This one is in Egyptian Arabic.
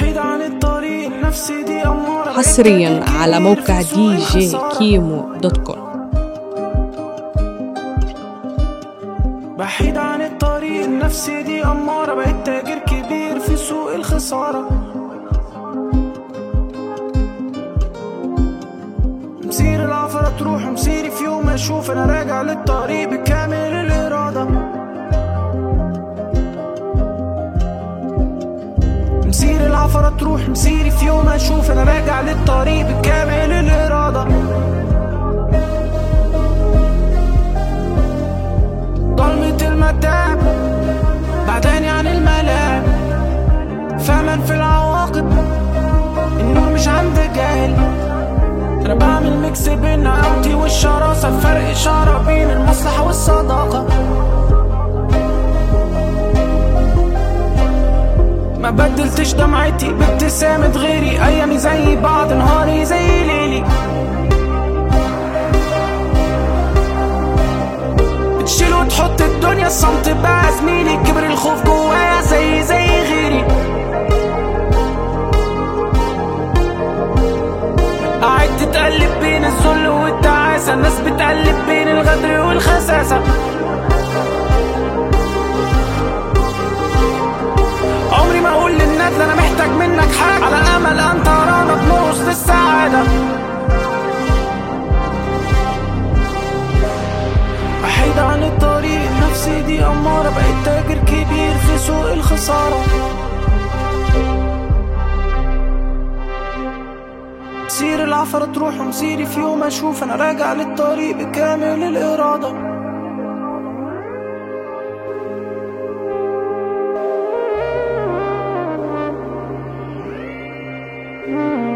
بعيد عن الطريق النفسي دي أمارة حصريا على موقع دي جي كيمو دوت كوم بعيد عن الطريق النفسي دي أمارة بقيت تاجر كبير في سوق الخسارة مسير العفرة تروح ومسيري في يوم أشوف أنا راجع للطريق بكامل الإرادة مسير العفرة تروح مسيري في يوم أشوف أنا راجع للطريق بكامل الإرادة ضلمة المتاع بعداني عن الملاعب فمن في العواقب النور مش عند جاهل انا بعمل ميكس بين نقاوتي والشراسة الفرق اشارة بين المصلحة والصداقة ما بدلتش دمعتي بابتسامة غيري ايامي زي بعض نهاري زي ليلي بتشيل وتحط الدنيا الصمت بقى زميلي كبر الخوف جوايا زي زي غيري قاعد تتقلب بين الذل والتعاسة الناس بتقلب بين الغدر والخساسة عمري ما اقول للناس انا محتاج منك حاجة على امل ان ترانا بنرقص للسعادة بعيد عن الطريق النفسي دي أمارة بقيت تاجر كبير في سوق الخسارة مسير العفرة تروح ومسيري في يوم أشوف أنا راجع للطريق بكامل الإرادة Mm-hmm.